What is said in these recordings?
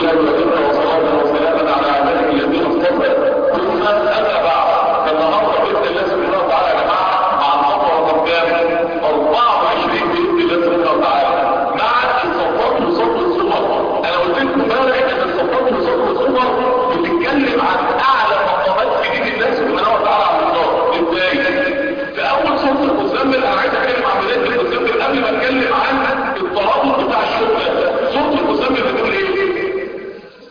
لله وإنا وصلاة وسلاما على عباده الذين اصطفى ثم أما بعد فالنهارده بإذن الله سبحانه وتعالى يا جماعة مع الخطوة رقم كام؟ 24 بإذن الله سبحانه وتعالى مع الصفات وصف الصور أنا قلت لكم امبارح إن الصفات وصف الصور بتتكلم عن أعلى مقامات في دين الله سبحانه وتعالى على الإطلاق إزاي؟ في أول سورة المزمل أنا عايز أتكلم عن بداية المزمل قبل ما أتكلم عن الترابط بتاع الشغل سورة المزمل بتقول إيه؟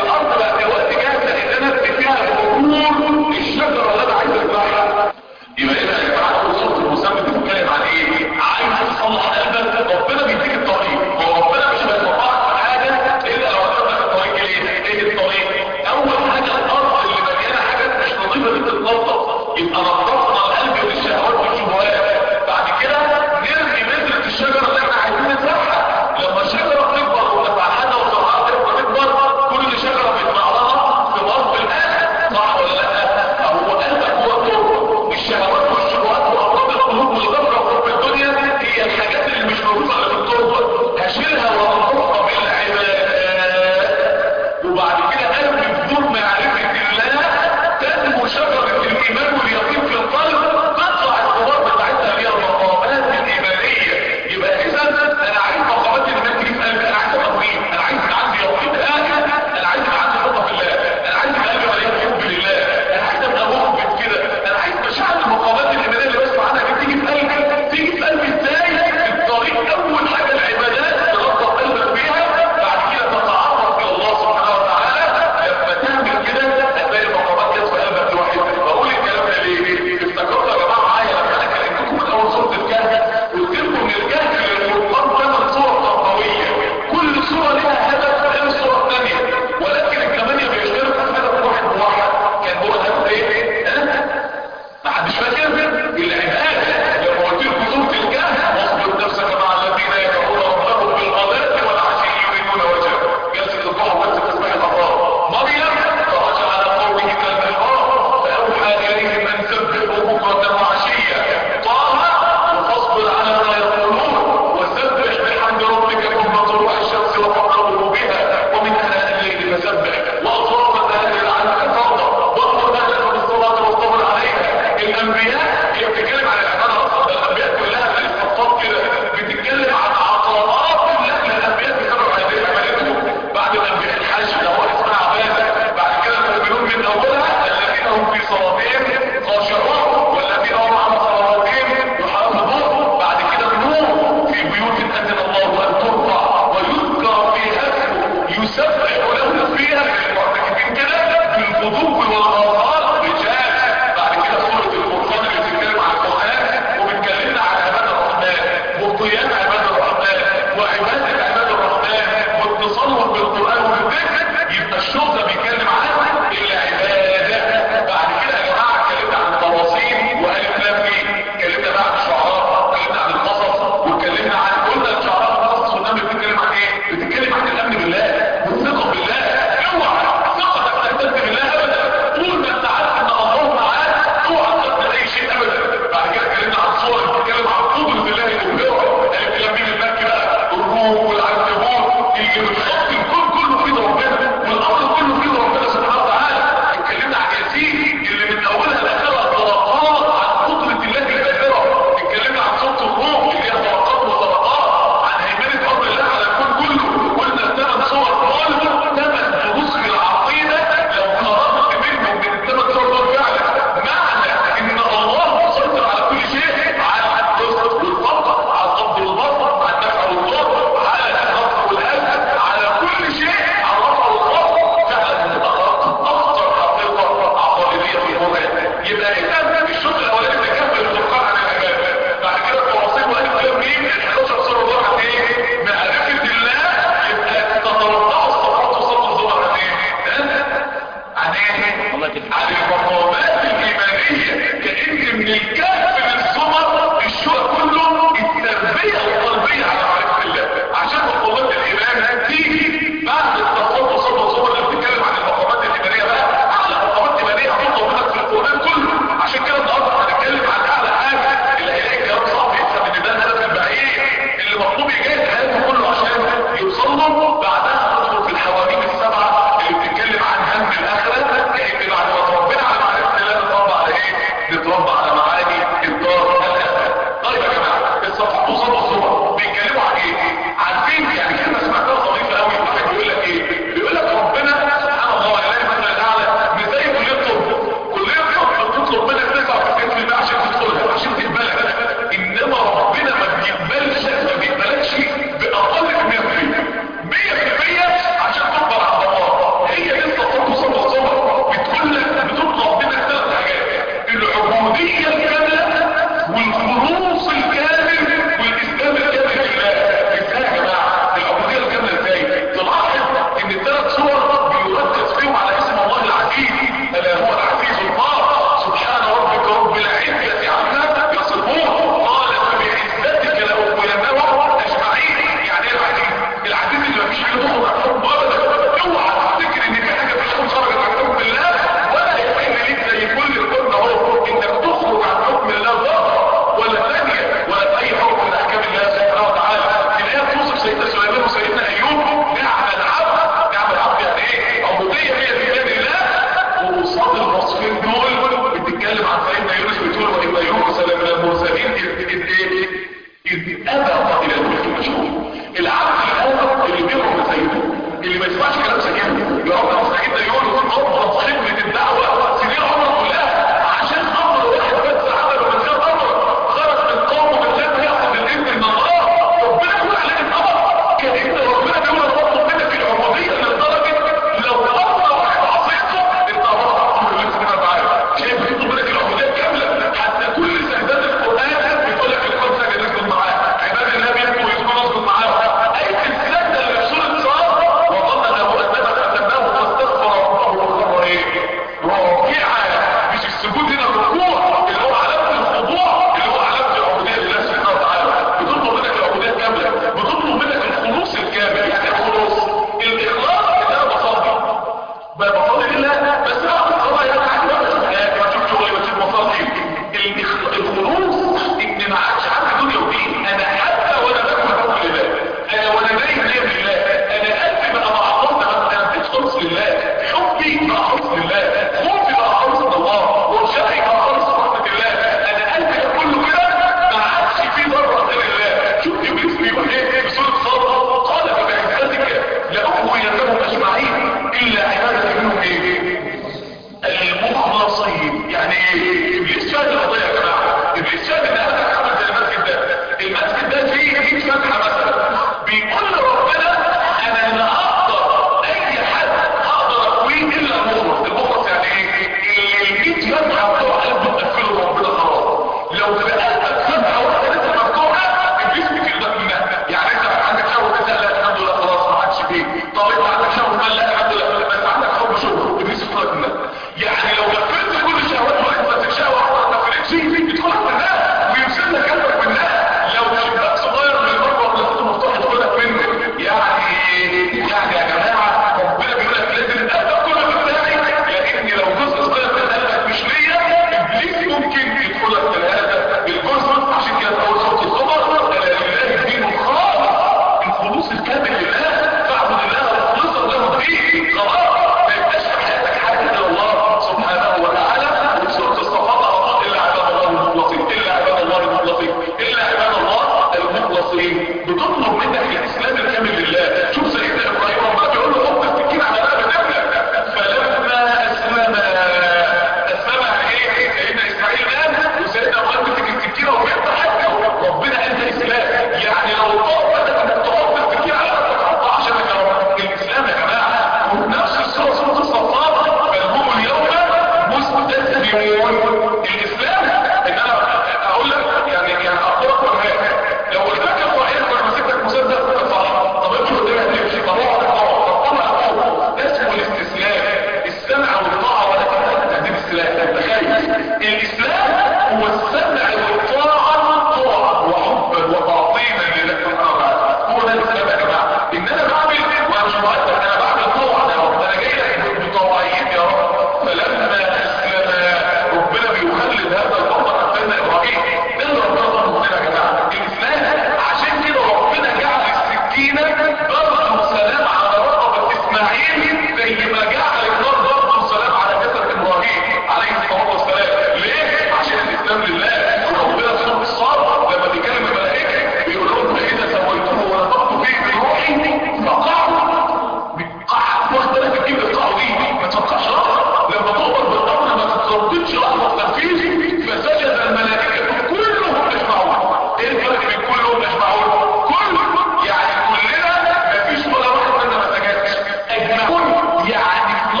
له سلام على رقبة اسماعيل زي ما جعل النار برضه سلام على جسد ابراهيم عليه الصلاة والسلام ليه؟ عشان الاسلام لله ربنا في سورة الصاد لما بيكلم الملائكة بيقول لهم فإذا سويته ونفخت فيه من روحي فقعوا قعد واخد بالك تجيب القاعة دي ما تفكرش لما تؤمر بالامر ما تترددش لحظة تنفيذ فسجد الملائكة كلهم يجمعون ايه الفرق بين كلهم يجمعون كل يعني كلنا مفيش ولا واحد منا ما سجدش اجمعون يعني في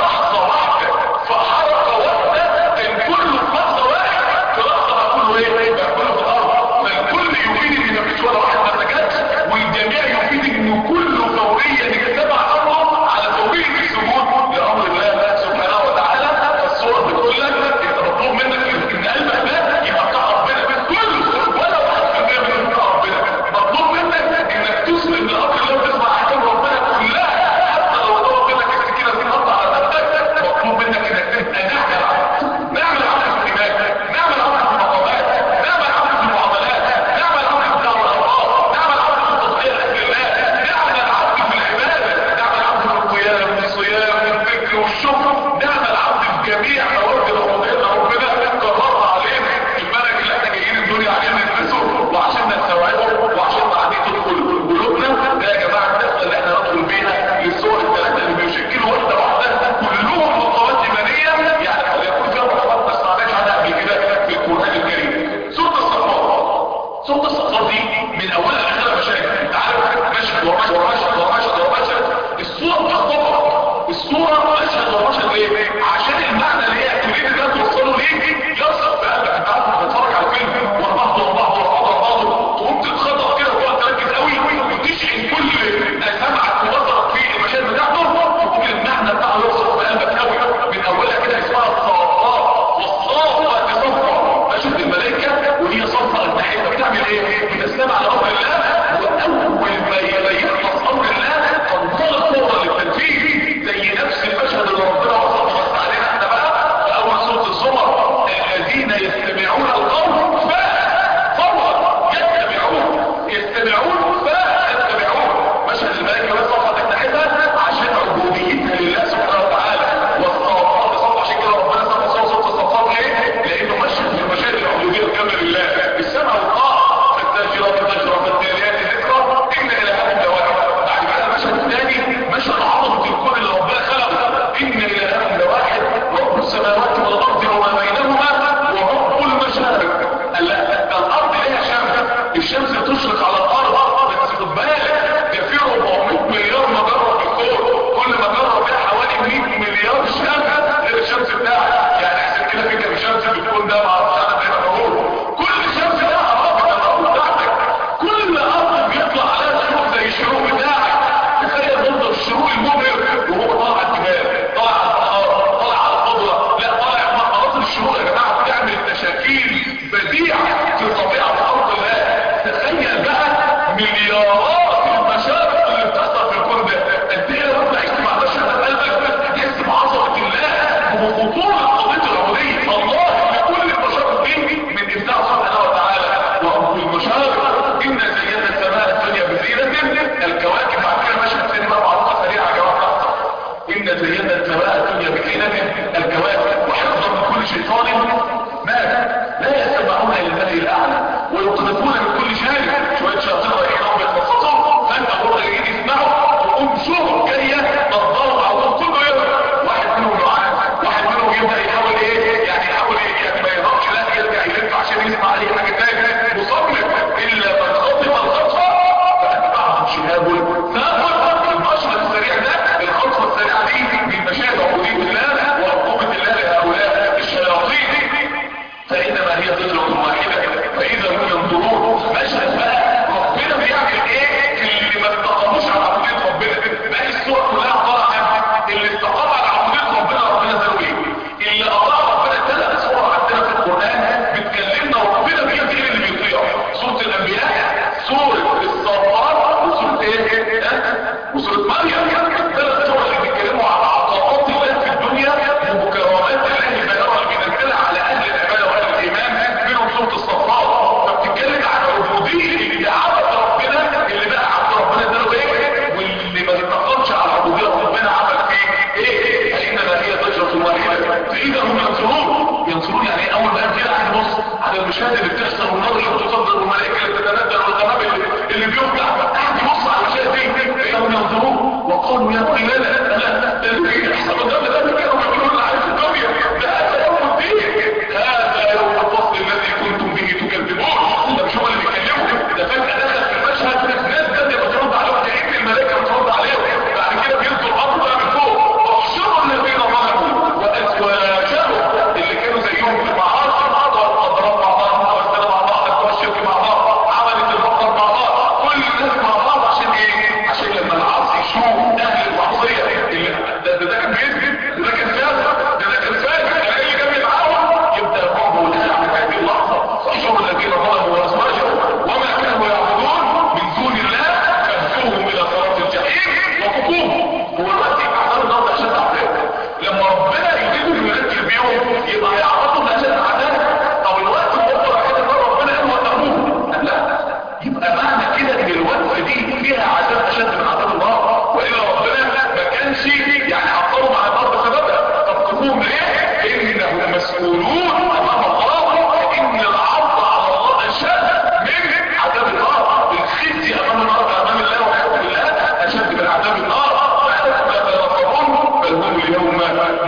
قالوا يا ويلنا لا الذي يحصل ده ده كانوا بيقولوا لنا عايز الدنيا ده هذا يوم الدين هذا يوم الفصل الذي كنتم به تكذبون ده مش هو اللي بيكلمهم ده فجأة دخل في المشهد ناس تانية بترد عليهم كأن الملائكة بترد عليهم بعد كده بينزل الأرض بقى من فوق احشروا الذين ظلموا وأزواجهم اللي كانوا زيهم في المعاصي والأضرار مع بعض والسلام مع بعض والشرك مع بعض عملت الفقر مع بعض كل الناس مع بعض عشان ايه؟ عشان لما العاصي يشوف اهل المعصية اللي ده ده, ده كان بيثبت ده, ده كان فاسد ده ده كان فاجر ده اللي جنبي معاهم يبدا الرعب والهلع في هذه اللحظة احشروا الذين ظلموا وأزواجهم وما كانوا يعبدون من دون الله فاهدوهم إلى صراط الجحيم وقفوهم هو الوقت يبقى عذاب النار ده أشد عذاب لما ربنا يريد انه يركز بيهم يبقى يعرضهم لأشد عذاب طب الوقت وقفوا راحت النار ربنا قال وقفوهم لا يبقى معنى كده ان الوقفه دي فيها عذاب اشد من عذاب النار والا ربنا ما كانش يعني عطلوا مع النار بسببها طب قفوهم ليه؟ انهم مسؤولون امام الله فان العرض على الله اشد من عذاب النار الخزي امام النار امام الله والحمد لله اشد من عذاب النار فلا يتفكرون بل هم اليوم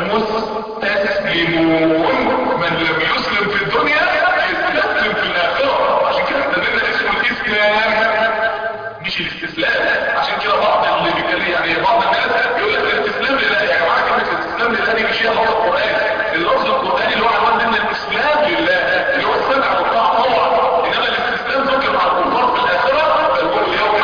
مستسلمون من لم يسلم في الدنيا يستسلم في الاخره عشان كده احنا اسمه الاسلام مش الاستسلام عشان كده بعض اللي بيتكلم يعني بعض الناس يقول لك الاستسلام لله يا جماعه كلمه الاستسلام لله دي مش هي لفظ القران اللفظ القراني اللي هو عنوان ان الاستسلام لله اللي هو السمع والطاعه طبعا انما الاستسلام ذكر مع الكفار في الاخره بل هو اليوم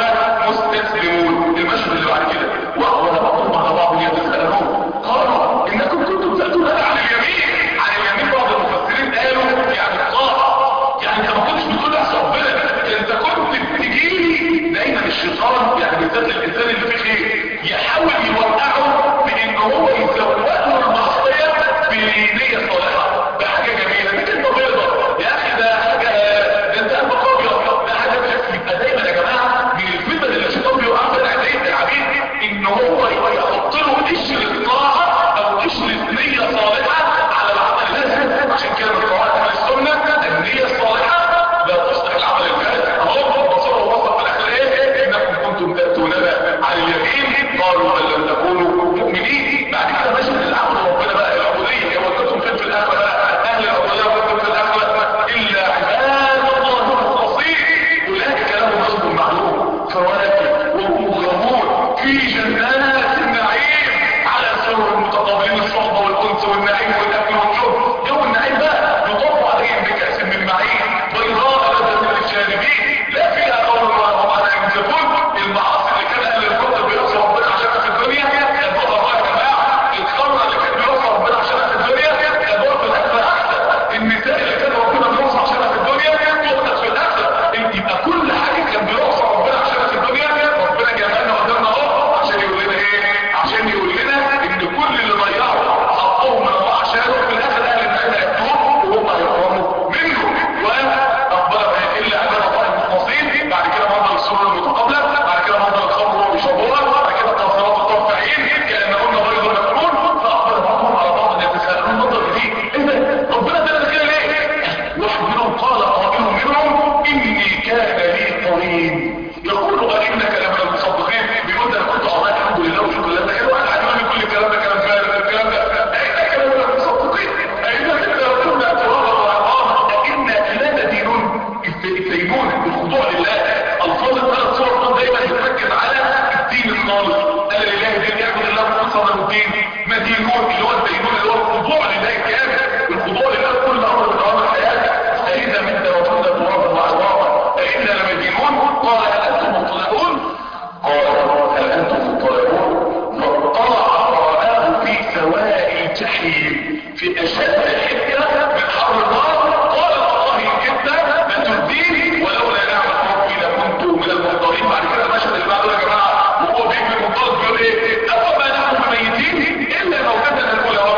مستسلمون المشهد اللي بعد كده واقبل بعضهم على بعض يتساءلون قالوا انكم كنتم تاتون عن اليمين عن اليمين بعض المفسرين قالوا يعني الطاعه يعني انت ما كنتش بتقول لك ربنا انت كنت بتجيلي دايما الشيطان يعني بالذات الانسان اللي فيه خير يحاول يوقعه بان هو يزوق له المعصيه بنيه صالحه بحاجه جميله دي كلمه بيضاء يا اخي ده حاجه ده انت قلبك ابيض ده حاجه بس يبقى دايما يا جماعه من الفتن اللي الشيطان بيوقع في العبيد العبيد ان هو يحط له قشر الطاعه او قشر نيه صالحه على العمل الفاسد عشان كده من قواعد اهل السنه النيه الصالحه لا تصلح العمل الفاسد اهو بصر ووصف في الاخر ايه انكم كنتم تاتوننا عن اليمين قالوا بل لم تكونوا مؤمنين بعد كده ماشي العبد ربنا بقى العبوديه هو كنتم فين في الاخره بقى اهل العبوديه كنتم في الاخره الا عباد الله المخلصين اولئك لهم رزق معلوم فواكه وهم مغرمون في جنات النعيم على سرر متقابلين الصحبه والانس والنعيم والاكل والشرب جو النعيم بقى يطاف عليهم بكاس من معين بيضاء لذة للشاربين لا فيها قول ولا هم عنها ينزفون المعاصي اللي كان اهل الكفر بيعصي ربنا عشانها في الدنيا كان بقى الله يا جماعه الخمره اللي كان بيعصي ربنا عشانها في الدنيا كان بقى في الاخره احسن النساء اللي كان ربنا بيعصي عشانها في الدنيا تقتل في الاخره يبقى كل حاجه كان بيعصي ربنا عشانها في الدنيا ربنا جمعنا قدامنا اهو عشان يقول لنا ايه عشان يقول لنا ان كل اللي ضيعوا حقهم من الله عشانه في الاخر اهل النعيم هيكتبوه وهم هيكرموا منه واقبل الا عباد الله المخلصين بعد كده منظر السرور المتقابله بعد كده منظر الخمر وهو بيشربوها بعد كده قاصرات الطرف عين كانهن بيض مكنون فاقبل بعضهم على بعض يتساءلون منظر جديد ايه ده ربنا ادانا كده ليه واحد منهم قال قائل منهم اني كان لي قرين يقول أئنك لمن المصدقين بيقول ده انا كنت عمال الحمد لله وشكر لله ده كان واحد عجبني كل الكلام ده كلام فارغ الكلام ده أئنك لمن المصدقين أئنك لتكون ترابا وعظاما أئنا لا ندينون الدينون الخضوع لله الفاظ الثلاث صور دول دايما يتركز على الدين الخالص قال لله دين يعبد الله مخلصا له الدين مدينون اللي هو الدينون اللي هو الخضوع لله الكامل الخضوع لله في كل امر من اوامر حياتك فاذا مت وكنا ترابا وعظاما فانا لمدينون قال هل انتم مطلعون قال هل انتم مطلعون فاطلع فرآه في سواء الجحيم في اشد حته من حر النار قال والله ان كنت لترديني ولولا نعمه ربي لكنت من المحضرين بعد كده المشهد اللي بعده يا جماعه وهو بيجي المنطلق بيقول ايه افما نحن ميتين الا موتتنا الاولى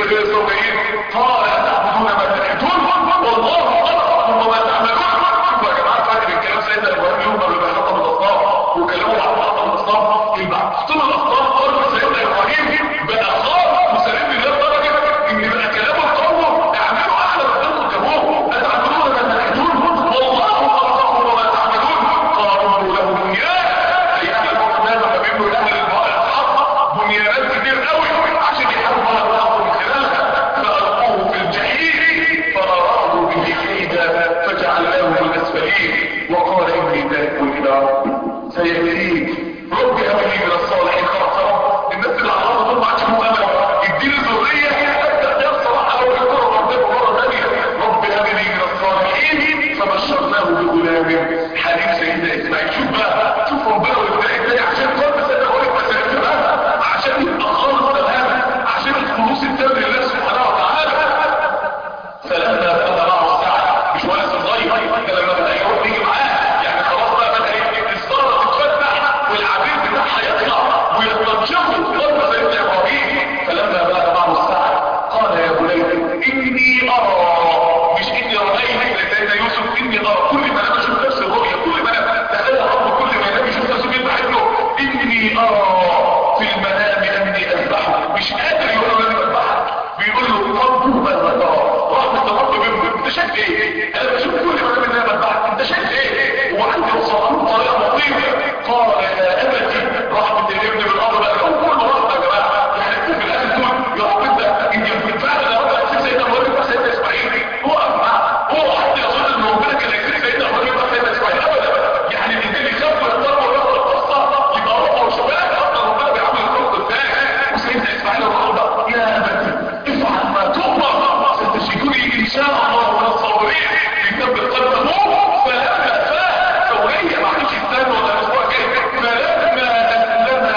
سيدنا اسماعيل قال اتعبدون ما تنحتون والله خلقكم وما تعملون شوفوا يا جماعه فاكر الكلام سيدنا ابراهيم يوم ما بيحطم الاصنام وكلامه عن حطم الاصنام يبقى حطم الاصنام قرب سيدنا ابراهيم بقى خاف وسلم لله لدرجه ان بقى كلامه قومه اعملوا احلى من انتم كابوه اتعبدون ما تنحتون والله خلقكم وما تعملون قالوا له بنيان ايام القران لما بيبنوا اهل الحق بنيانات كتير قوي عشان يحاربوا على الحق من خلالها فالقوه في الجحيم فراروا به كيدا فجعلناه من الاسفلين وقال اني ذاهب الى ربي سيهديك ربي هب لي من الصالحين خلاص رب الناس اللي على الارض دول ما عادش لهم امل اديني ذريه ابدا يا صلاح لو يذكروا ربنا مره ثانيه ربي هب لي من الصالحين فبشرناه بغلام حليم سيدنا اسماعيل شوف بقى شوف ربنا والابتلاء الثاني عشان قلب سيدنا ابراهيم ما سالش بقى عشان يبقى خالص تماما عشان الخلوص التام لله سبحانه وتعالى فلما بدا معه الساعه مش ولد صغير ده لما بدا يروح يجي معاه يعني خلاص بقى بدا الصاله تتفتح والعبيد بتاعها يطلع ويتنشفوا قلب سيدنا ابراهيم فلما بدا معه الساعه قال يا بني اني ارى مش اني رايت لسيدنا يوسف اني ارى كل ما انا بشوف نفس الرؤيا كل ما انا تخيل رب كل ما انا بشوف نفسه بيذبح ابنه اني ارى في المنام اني اذبحك مش قادر يقول له انا بذبحك بيقول له رب ماذا ترى رحمة رب منه انت شايف ايه انا بشوف كل ما انا من بذبحك انت شايف ايه وعندي وصفات بطريقه لطيفه قال يا ابتي رحمة الابن بالامر بقى لو كل رحمة يا جماعه يعني انت في الاخر تقول يا رب انت انت بالفعل يا رب هتسيب سيدنا ابراهيم وسيدنا اسماعيل هو معاه هو حد يظن ان ربنا كان هيسيب سيدنا ابراهيم وسيدنا اسماعيل ابدا يعني الاثنين يخافوا يضطروا يقروا القصه يبقى هو وشباب اصلا ربنا بيعمل الخلق الثاني وسيدنا اسماعيل الرضا يا ابتي افعل ما تؤمر ستجدني ان شاء الله من الصابرين يثبت قلبه فلما فاه ثوريه ما عادش يستنى ولا الاسبوع الجاي فلما اسلم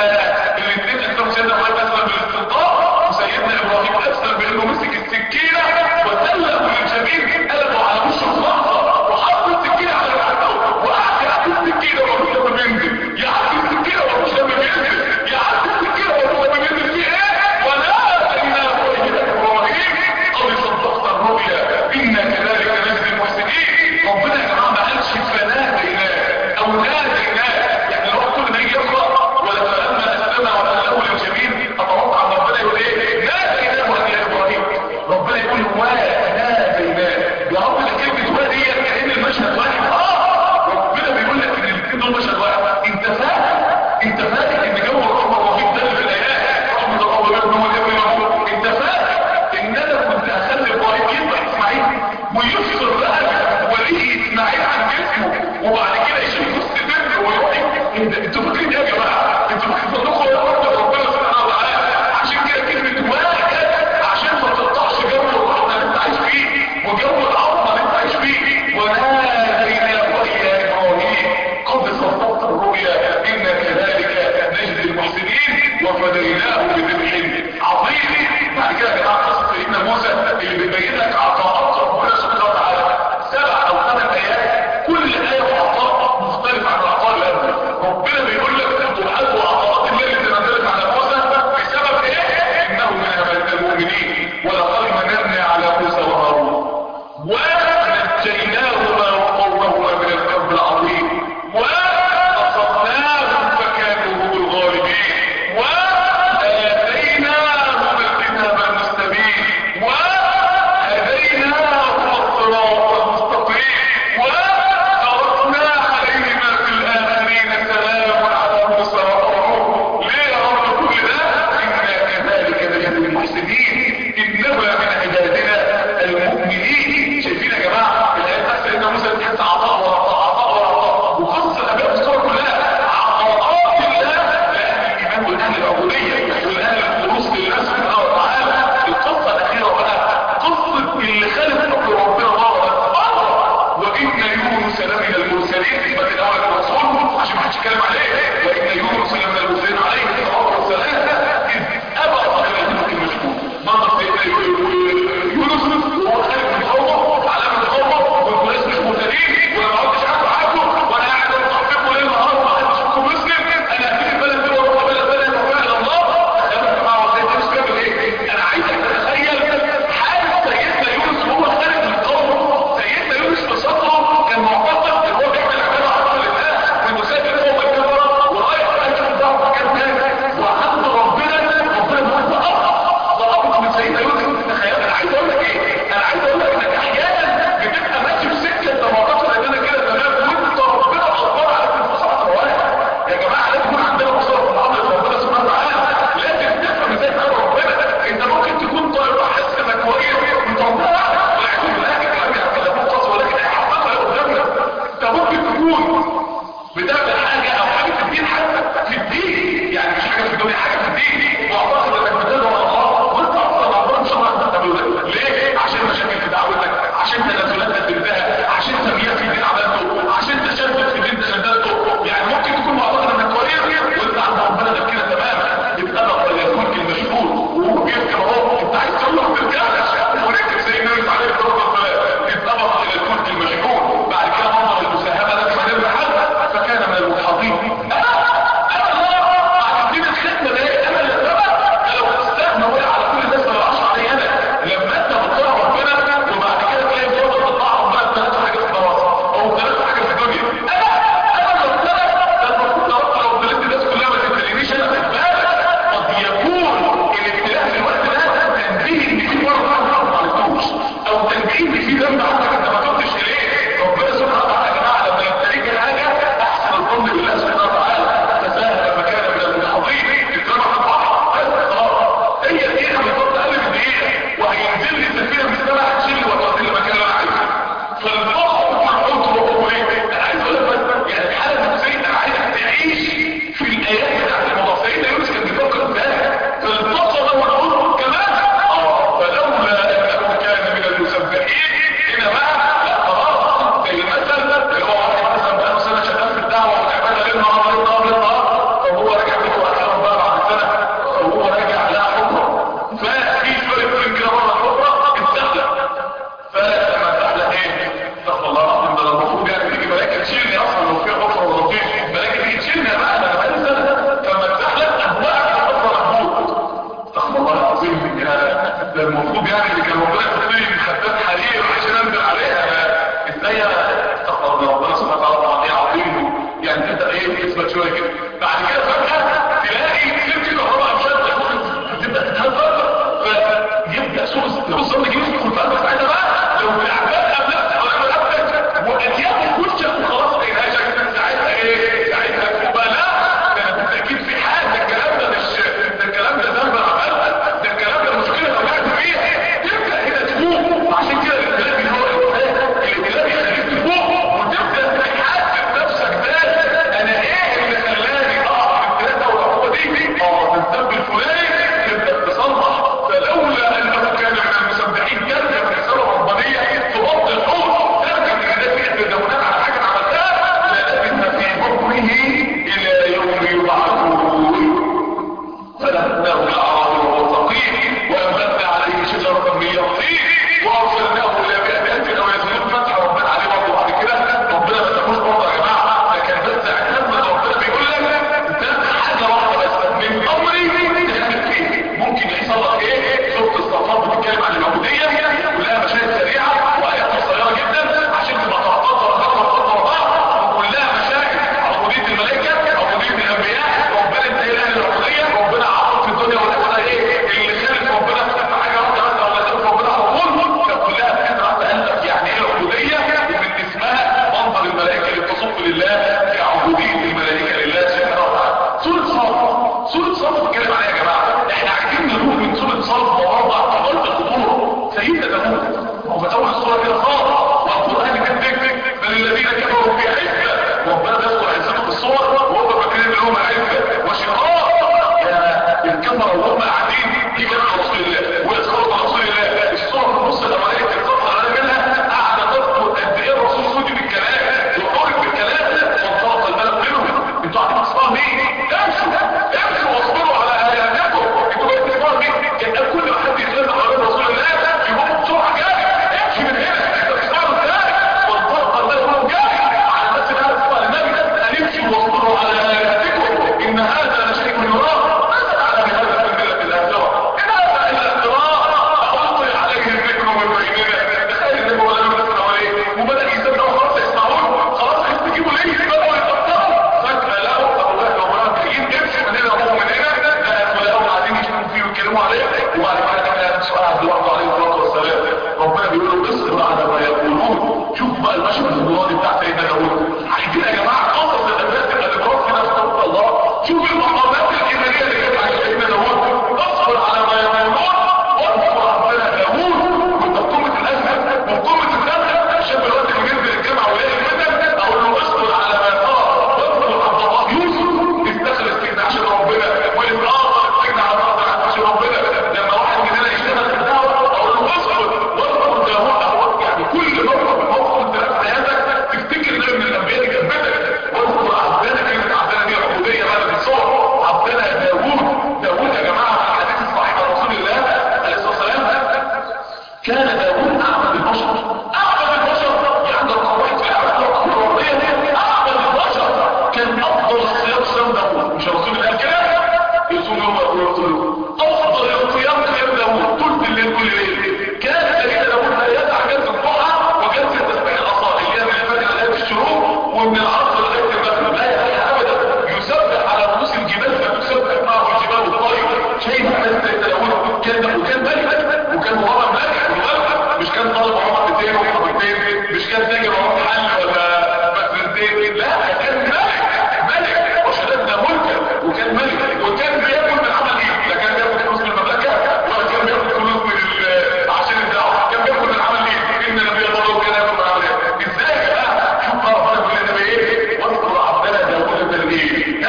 كان داوود اعبد البشر اعبد البشر يعني لو قرأت في الاعمال القرآنية دي اعبد البشر كان افضل الصيام صيام داوود مش الرسول اللي قال كده يصوم يوم يقول افضل الصيام صيام داوود طول الليل كل ليل كان سيدنا داوود لا يدع جلسة الضحى وجلسة تسبيح الاصابع اللي هي من الفجر لغايه الشروق ومن العصر لغايه المغرب لا يدع ابدا يسبح على رؤوس الجبال فتسبح معه الجبال والطير شايف الناس سيدنا داوود كان وكان ملك وكان مرة ملك وملك مش كان طالب عمر اثنين وعمر اثنين مش كان تاجر عمر حل ولا مسرتين لا كان ملك ملك وشددنا ملكا وكان ملك وكان بياكل من عمل ايه لا كان بياكل فلوس من المملكة ولا كان بياكل فلوس من ال- عشان الدعوة كان بياكل من عمل ايه ان النبي الله كان ياكل من عمل ايه ازاي بقى شوف بقى ربنا بيقول لنا بايه واذكر عبدنا داوود بن ايه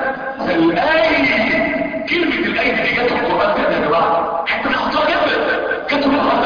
الآية كلمة الآية دي جت في القرآن كده يا جماعة حتى ناخدها جدا جت في القرآن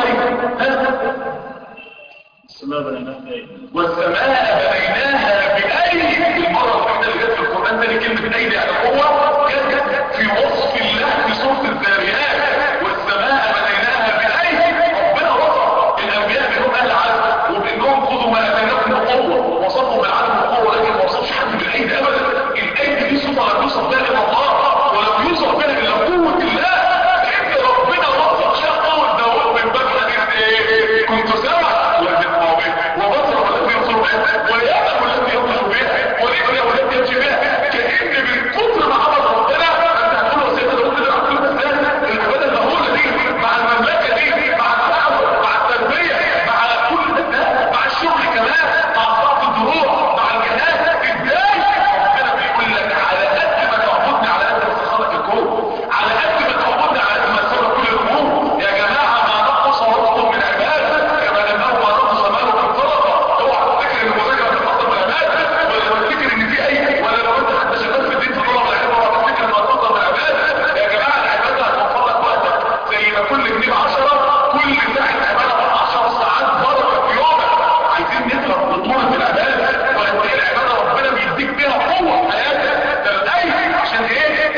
ها السماء بنيناها بأيدي والسماء بنيناها بأيدي المرة الوحيدة اللي جت في القرآن ده كلمة أيدي يعني قوة كانت في وصف الله في سورة الذاريات والسماء بنيناها بأيدي ربنا وصف الأنبياء بأنهم أهل عزم وبأنهم خذوا ما أتيناكم بقوة وصفوا بالعزم والقوة لكن ما وصفش حد بالأيدي أبدا الأيدي دي صفة لم يوصف بها إلا الله ولم يوصف بها إلا قوة الله لأن ربنا وصف شيء قوة داوود من باب حديث إيه كنت سامع الذي يسمع به وبصر الذي يبصر به ويعلم الذي يبصر به ورجل الذي يمشي به كأن من كتر ما عمل ربنا أنت هتقول له سيدنا داوود ده عبد المسلم العبادة المهولة دي مع المملكة دي مع الدعوة مع التربية مع كل ده مع الشغل كمان مع صرف الدروع مع الجهاد ازاي ربنا بيقول لك على قد ما تعبدني على قد ما سخرك الكون على قد ما تعبدني على قد ما سخرك كل الامور يا جماعه ما نقص ربكم من عباده كما انه ما نقص ماله من صدقه اوعى تفتكر ان المذاكره بتفضل من عباده ولا تفتكر ان في اي ولا لو انت حتى شغال في الدين في طلب العلم اوعى تفتكر ان هتفضل من عباده يا جماعه العباده هتوفر لك وقتك زي ما كل جنيه ب 10 كل ساعه عباده ب 10 ساعات بركه في يومك عايزين نفهم بطوله العباده وقد ايه العباده ربنا بيديك بيها قوه في حياتك ده الايه عشان ايه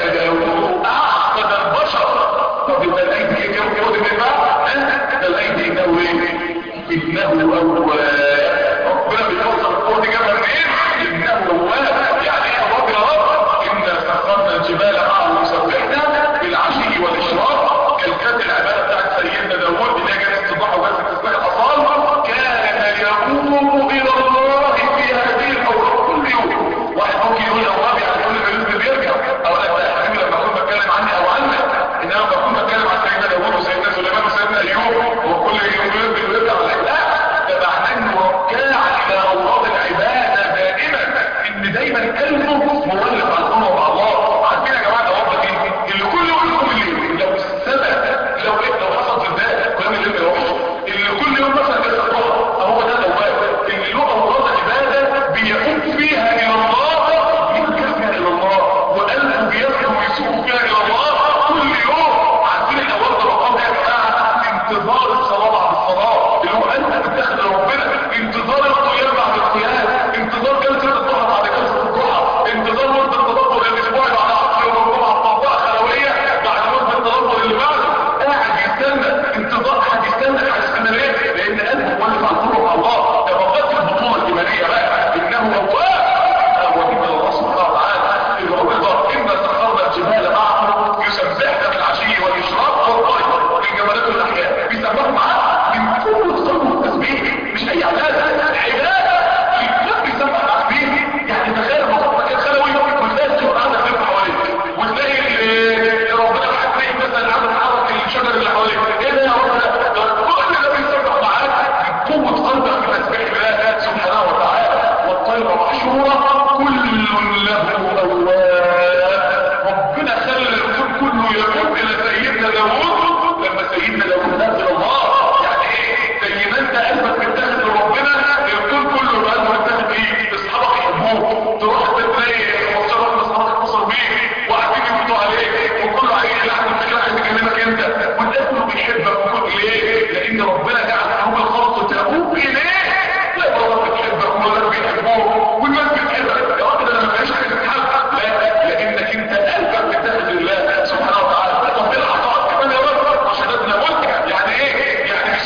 آه، اعقد البشر طب يبقى الايدي ايه كم كم ده بقى ده الايدي انه ايه انه اواب ربنا بيوصل القوه دي جابها منين انه اواب يعني ايه اواب يا رب انا سخرنا الجبال معه وسبحنا بالعشي والاشراق كالكات العباده بتاعت سيدنا داوود اللي هي جالس الصباح وجالس تسبيح الاصال كان يقوم الى الله في هذه الاوقات كل يوم واحد ممكن يقول اواب يعني كل ما يوم بيرجع او لا لا يا حبيبي لما اكون بتكلم عني او عنك انما بكون بتكلم عن سيدنا داوود وسيدنا سليمان وسيدنا ايوب وكل يوم يوم بيرجع لا ده معناه انه ركاع الى اوراد العباده دائما ان دايما قلبه مولف على الامه مع الله عارفين يا جماعه ده ايه اللي كل يوم يقوم الليل لو السنه لو ايه لو حصل زلزال كلام اللي بيروحش اللي كل يوم مثلا جلسه الضحى اهو ده تواب اللي له اوراد عباده بيقوم فيها الى الله يرجع فيها الى الله وقلبه بيسكن ويسوق فيها الى الله كل يوم عارفين الاوقات الرقم يا جماعه انتظار الصلاه بعد الصلاه اللي هو قلبك بتاخد ربنا انتظار القيام بعد القيام انتظار جلسه الضحى بعد جلسه الضحى انتظار وقت التدبر الاسبوعي بعد عصر يوم الجمعه منطقه خلويه بعد وقت التدبر اللي بعده قاعد يستنى انتظار هتستنى هتستنى ليه؟ لان قلبه مولف على القرب مع الله ده بقات البطوله الايمانيه بقى انه اواب وجب الله سبحانه وتعالى اللي هو رضا ان سخرنا الجبال معه يسبحنا بالعشي والاشراق والطير الجمالات والاحياء بيسبحوا معاه من كل صلب التسبيح مش اي عباده عباده الكل بيسبح معاك بيه يعني تخيل مطلق مكان خلوي وتلاقي الطيور قاعده تلف حواليك وتلاقي ال- ربنا حكيم مثلا عامل حرك الشجر اللي حواليك ايه ده يا رب ده ده كل ده بيسبح معاك من قوه قلبك في تسبيح الله سبحانه وتعالى والطير محشوره كل له اواب ربنا خلى الكون كله يموت الى سيدنا داوود لما سيدنا داوود نزل الله يعني ايه زي ما انت قلبك متاخد لربنا الكون كله بقى متاخد ايه اصحابك يحبوك تروح تلاقي 15 من اصحابك اتصلوا بيك وقاعدين يموتوا عليك وكله عايز يلعب الفكره عايز يكلمك انت والناس كله بيحبك وكله ليه؟ لان ربنا جعل قلوب الخلق تؤوب اليه لا الله بتحبك ولا بيحبوك والناس بتحبك يا راجل انا ما فيهاش حاجه تتحب لا لانك انت قلبك متاخد لله سبحانه وتعالى طب بالعطاءات كمان يا رب وشددنا ملك يعني ايه؟ يعني مش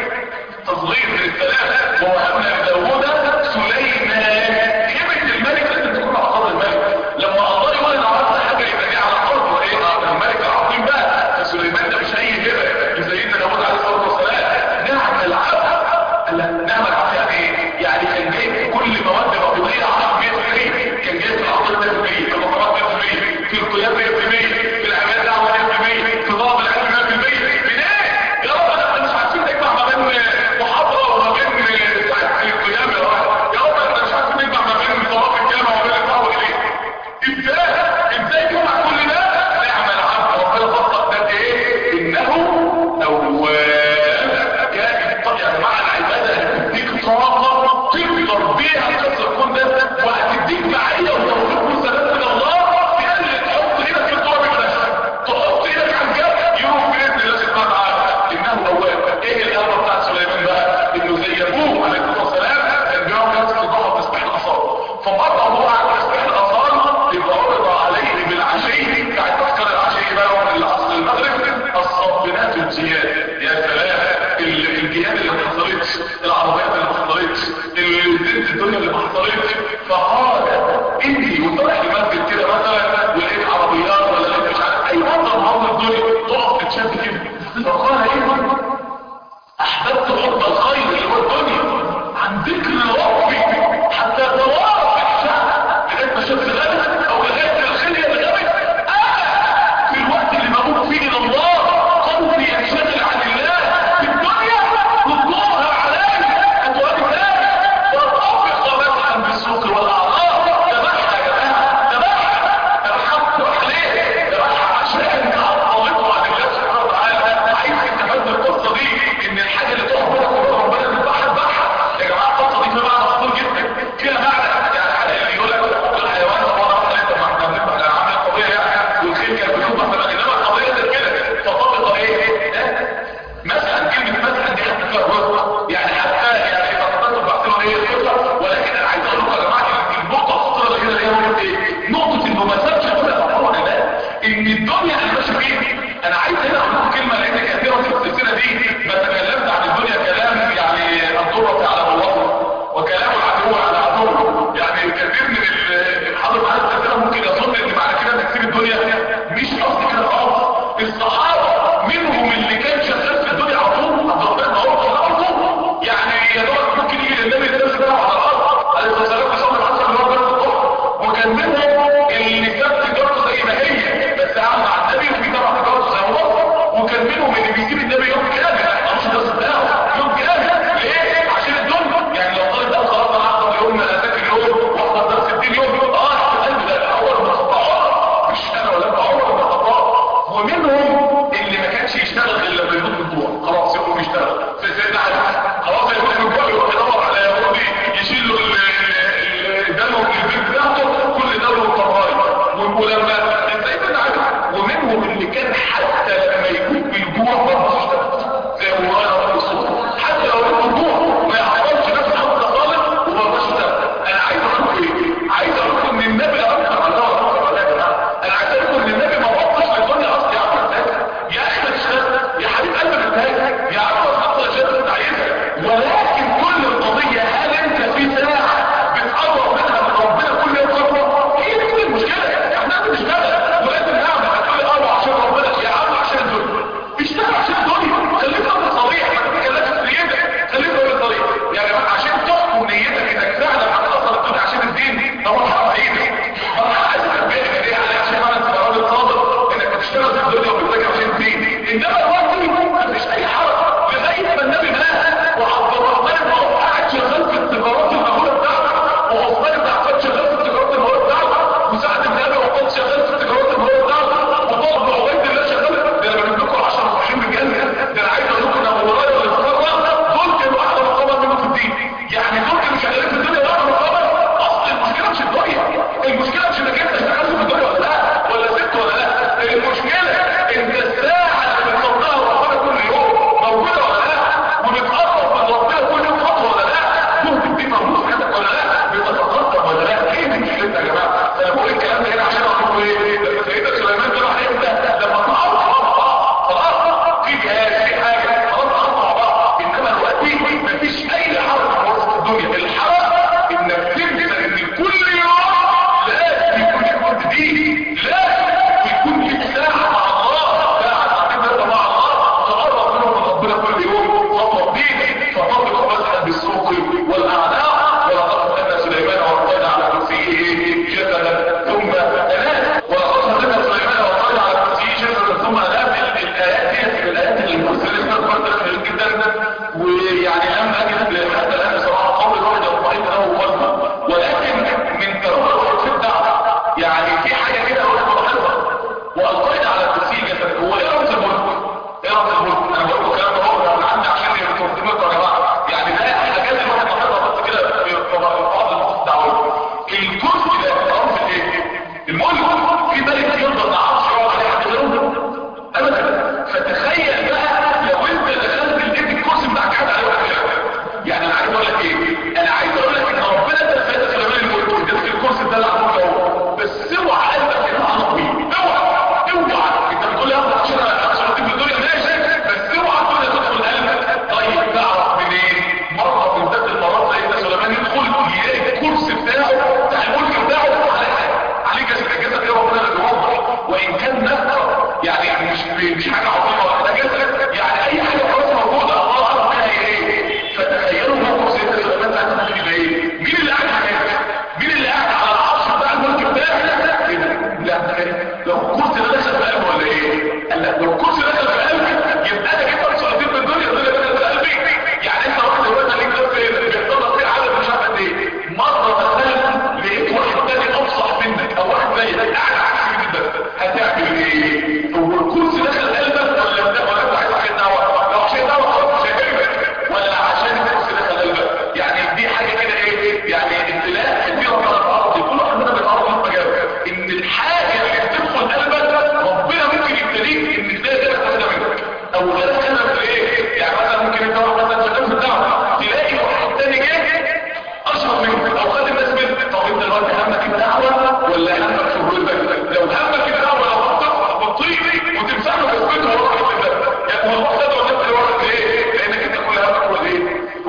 تصغير من الثلاثة ووهبنا لداوود سليمان هبة الملك لازم تكون على قدر الملك لما الله يقول انا عرفت حاجة يبقى دي على قدر وايه آه، الملك العظيم بقى فسليمان ده مش اي هبة لسيدنا داوود عليه الصلاة والسلام نعم العبد قال لك نعم العبد يعني ايه؟ يعني كان جايب في كل مواد بطولية عرف 100% كان جايب في العقل 100% في المقامات 100% في القيام 100% في العبادة دعوة 100% في ضرب العلم 100% منين؟ يا رب انا مش عارفين نجمع ما بين محاضرة وما بين ساعة القيام يا رب يا رب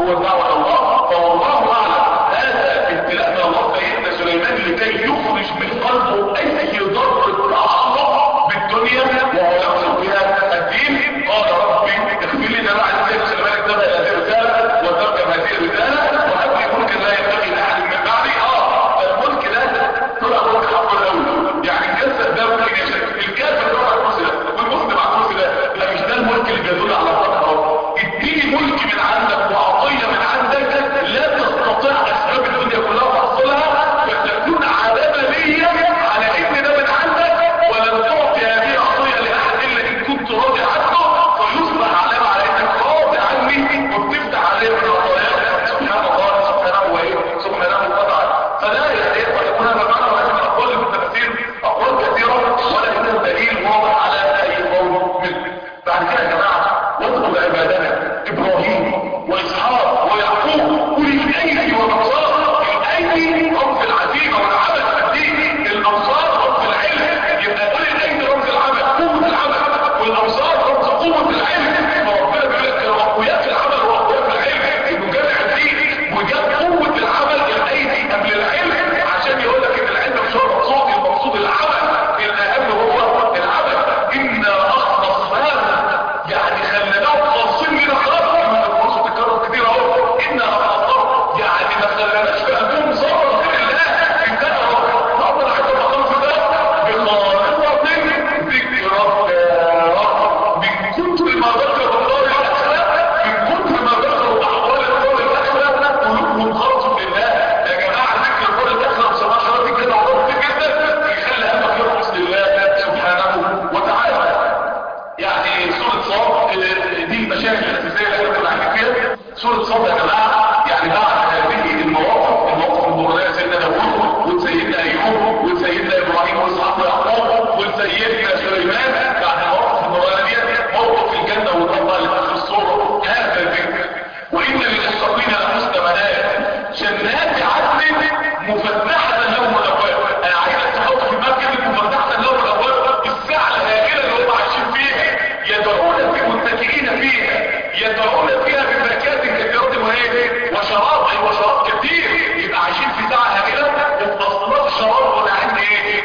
هو الدعوة الله فوالله اعلم هذا ابتلاء من الله سيدنا سليمان لكي يخرج من قلبه اي ضرر تعلق بالدنيا وهو يقصد بها الدين قال ربي اغفر لي ده بعد ذلك سليمان اتبع هذه الرسالة وترجم هذه الرسالة وهب لي ملكا لا ينبغي لاحد من بعدي اه الملك ده طلع ملك حق الاول يعني الجسد ده ممكن يشكل الكافر ده على الكرسي ده والمسلم على الكرسي ده لا مش ده الملك اللي بيدل على الفتح اديني ملك من عندك وعطية من عندك لا تستطيع اسباب الدنيا كلها تحصلها فتكون علامة ليا على ان ده من عندك ولن تعطي هذه العطية لاحد الا ان كنت راضي عنه فيصبح علامة على انك راضي عني وبتفتح عليه من عطاياك سبحان الله سبحانه وايه سبحانه وتعالى فلا يستطيع يكون هذا معنى ولكن اقوال التفسير اقوال كثيرة ولكن دليل واضح على اي قول منه بعد كده يا جماعة واذكر عبادنا ابراهيم واسحاق ويعقوب اولي الايدي والابصار الايدي رب العزيمة والعمل الدين الابصار رب العلم يبقى اولي الايدي رب العمل قوة العمل والابصار رب قوة العلم فربنا بيقول لك اقوياء في العمل واقوياء في العلم انه جامع الدين وجاب قوة العمل الايدي قبل العلم عشان يقول لك ان العلم مش هو المقصود المقصود العمل الاهم هو العمل انا اخلصناهم يعني خليناهم خالصين لنا خلاص لما الفرصه تتكرر كتير اهو انا اخلصناهم يعني ما خليناش في قلبهم ذره غير الله انتهى نقدر حتى المقام في ده بخالصه ذكرى من كتر ما ذكر الله الاخره من كتر ما ذكروا احوال الدار الاخره قلوبهم خلصوا لله يا جماعه ذكر الدار الاخره وسماع شرط كده عظيم جدا يخلي قلبك يخلص لله سبحانه وتعالى يعني سورة صاد دي المشاهد الأساسية اللي احنا بنحكي فيها سورة صاد يا جماعة يعني بعد هذه المواقف المواقف المبارية سيدنا داوود وسيدنا أيوب وسيدنا إبراهيم وإسحاق ويعقوب وسيدنا سليمان بعد المواقف المبارية دي موقف الجنة والنار اللي في آخر السورة هذا الذكر وإن للمتقين لحسن منال جنات عدن مفتحة لهم الأبواب أنا عايزك تحط في دماغك كلمة مفتحة لهم الأبواب الساعة الهائلة اللي هم عايشين فيها يدعون في متكئين فيها يدعون فيها بفاكهة كثيرة وهي وشراب أي وشراب كثير يبقى عايشين في ساعة هائلة وفي أصناف الشراب والعين إيه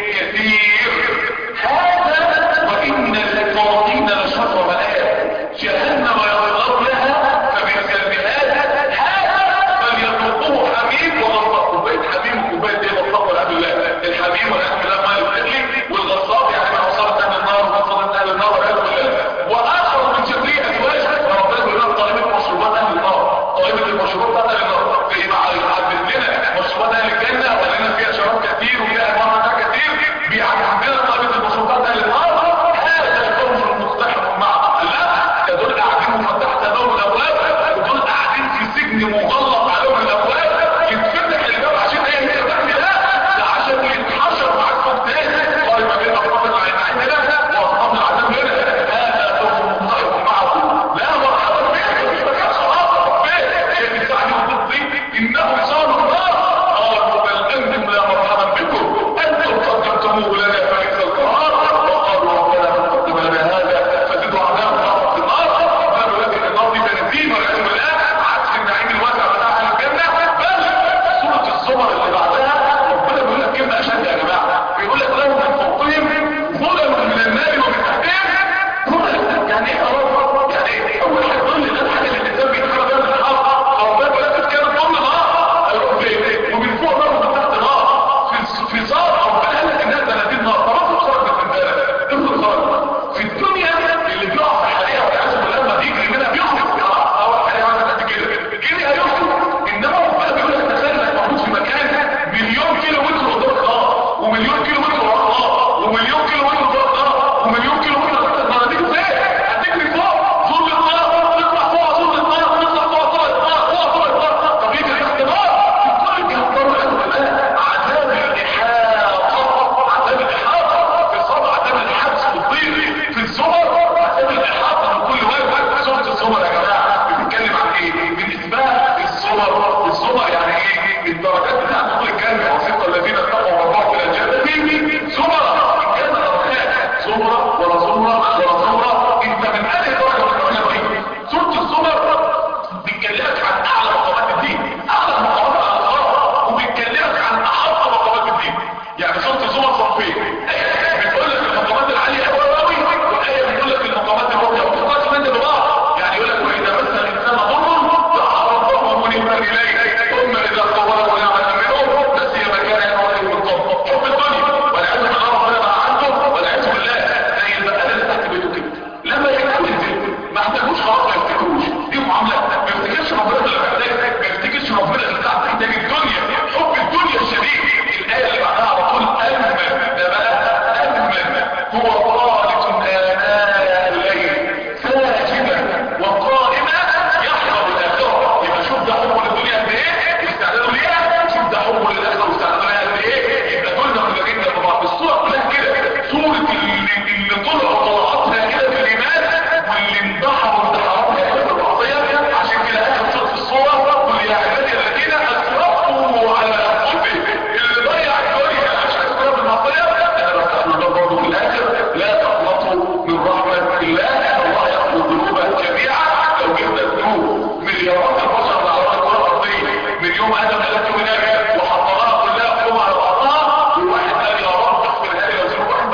يوم ادم قالت هناك وحطها كلها قوم على بعضها وواحد قال يا رب اغفر لي لو زرت واحد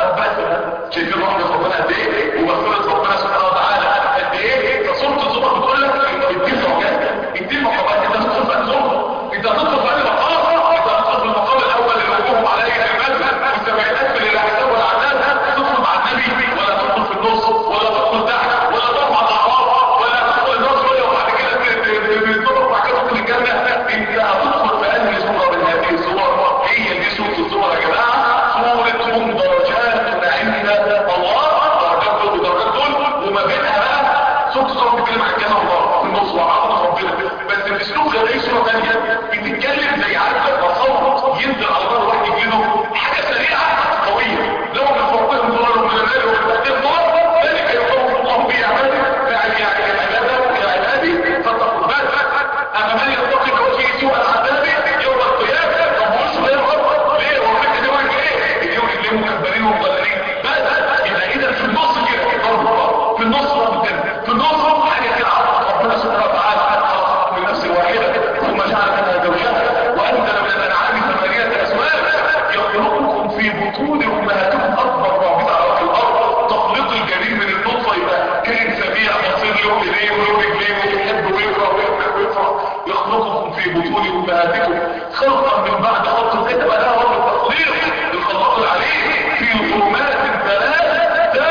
بس شايفين رحمه ربنا قد ايه ومغفره ربنا سبحانه وتعالى قد ايه فصورة الزمر بتقول لك ادي زوجات ادي مقامات انت تدخل في الزمر انت هتدخل في اي مقام انت هتدخل في المقام الاول اللي وجوههم عليه المسجد والسبعينات من الاحزاب والعذاب تدخل مع النبي ولا تدخل في النص ولا تدخل تحت ولا تدخل مع الاعراض ولا تدخل النار شويه وبعد كده بتدخل بعد كده تدخل الجنه انت هتدخل في انهي صوره من هذه الصور هي دي صوره الصور يا جماعه صورتهم درجات عند الله درجات دول ودرجات دول وما بينها بقى صوت الصور بتتكلم عن كلام الله في النص وعظمه ربنا بس الاسلوب غير اي صوره ثانيه بتتكلم زي عارف التصور ينزل على الارض واحد يجيله حاجه سريعه قويه لو من فوقهم ضرر من الليل ومن تحتهم ضرر ذلك يخوف الله به عباده يعني يعني عباده يا عبادي فاتقوا الباب اما من يتقي وجهه سوء العذاب يوم القيامه فمش غير رب ليه هو فكره دي واحد ايه اليوم اللي مكبرين ومضللين بس يبقى اذا في النص كده ضرب في النص ضرب كده في النص حاجه كده عرفت ربنا سبحانه وتعالى خلق من نفس واحده ثم جعل منها زوجها وانزل من الانعام ثمانيه ازواج يخلقكم في بطون امهاتكم اكبر معجزه على وجه الارض تخليط الجنين من النطفه يبقى كائن سميع بصير له ايديه وله رجليه ويحب ويكره ويحب ويكره يخلقكم في بطون امهاتكم خلقا من بعد خلق زي بقى ده هو التخليق الخلاق العليم في ظلمات ثلاث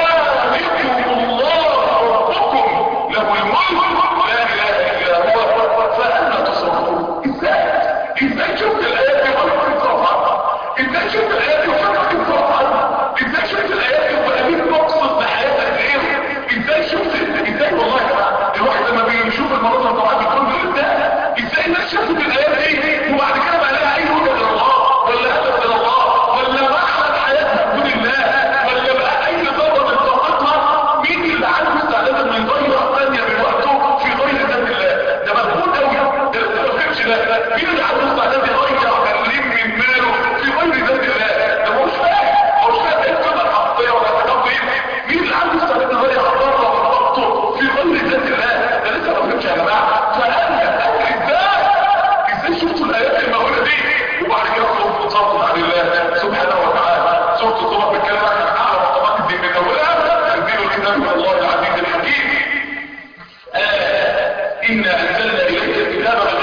ذلكم الله ربكم له الملك لا اله الا هو فانا تصرفون ازاي ازاي شفت الايات دي ولا تصرف عنها ازاي شفت الايات دي ولا تصرف عنها ازاي شفت الايات دي وبقيت مقصد بحياتك ايه ازاي شفت ازاي والله يا جماعه الواحد لما بيشوف المناظر طبعا بيكون ازاي ازاي الناس شافت الايات دي وبعد كده بقى لها اي وجهه الى الله ولا هدف الى الله ولا معنى حياتها بدون الله ولا بقى اي ذره من طاقتها مين اللي عنده استعداد انه يضيع ثانيه من وقته في غير ذات الله ده مجهود قوي ده لسه ما فهمش ده مين اللي عنده استعداد يضيع مليم من ماله في غير ذات الله ده مش فاهم مش فاهم ايه القيمه الحقيقيه ولا التقييم مين اللي عنده استعداد يضيع ضره من وقته في غير ذات الله ده لسه ما فهمش يا جماعه فانا ازاي ازاي شفتوا الايات المهوله دي وبعد كده خلصوا تصرفوا عن الله سبحانه وتعالى سوره الزمر بتتكلم عن اعلى مقامات الدين من اولها تنزيل الكتاب من الله العزيز الحكيم آه إنا أنزلنا إليك الكتاب